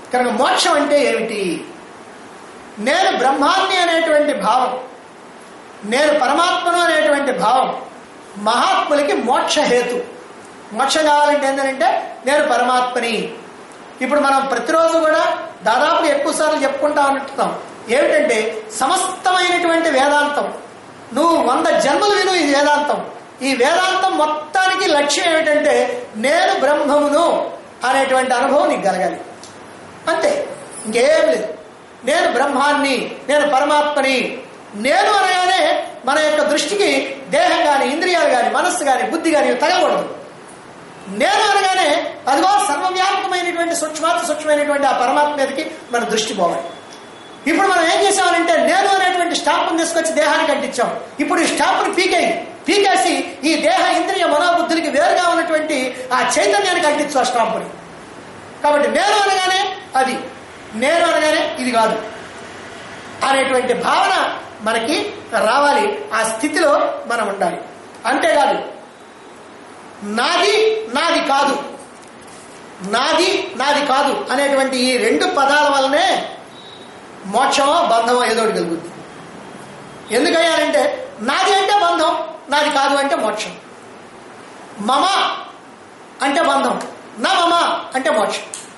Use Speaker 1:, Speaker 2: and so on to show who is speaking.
Speaker 1: కనుక మోక్షం అంటే ఏమిటి నేను బ్రహ్మాన్ని అనేటువంటి భావం నేను పరమాత్మను అనేటువంటి భావం మహాత్ములకి మోక్ష హేతు మోక్షం కావాలంటే ఏంటంటే నేను పరమాత్మని ఇప్పుడు మనం ప్రతిరోజు కూడా దాదాపు ఎక్కువ సార్లు చెప్పుకుంటా ఉంటున్నాం ఏమిటంటే సమస్తమైనటువంటి వేదాంతం నువ్వు వంద జన్మలు విను ఈ వేదాంతం ఈ వేదాంతం మొత్తానికి లక్ష్యం ఏమిటంటే నేను బ్రహ్మమును అనేటువంటి అనుభవం నీకు కలగాలి అంతే ఇంకేం లేదు నేను బ్రహ్మాన్ని నేను పరమాత్మని నేను అనగానే మన యొక్క దృష్టికి దేహం కానీ ఇంద్రియాలు కానీ మనస్సు కానీ బుద్ధి కానీ తగలకూడదు నేను అనగానే అదిగో సర్వవ్యాపకమైనటువంటి సూక్ష్మాతి సూక్ష్మమైనటువంటి ఆ పరమాత్మ మీదకి మన దృష్టి పోవాలి ఇప్పుడు మనం ఏం చేసామంటే నేను అనేటువంటి స్టాంపును తీసుకొచ్చి దేహానికి అంటించాం ఇప్పుడు ఈ స్టాంపును పీకేయి పీకేసి ఈ దేహ ఇంద్రియ మనోబుద్ధులకి వేరుగా ఉన్నటువంటి ఆ చైతన్యానికి అంటించు ఆ స్టాంపుని కాబట్టి నేను అనగానే అది నేను అనగానే ఇది కాదు అనేటువంటి భావన మనకి రావాలి ఆ స్థితిలో మనం ఉండాలి అంతేకాదు నాది నాది కాదు నాది నాది కాదు అనేటువంటి ఈ రెండు పదాల వల్లనే మోక్షమో బంధమో ఏదో ఒకటి కలుగుతుంది ఎందుకయ్యానంటే నాది అంటే బంధం నాది కాదు అంటే మోక్షం మమ అంటే బంధం నా మమ అంటే మోక్షం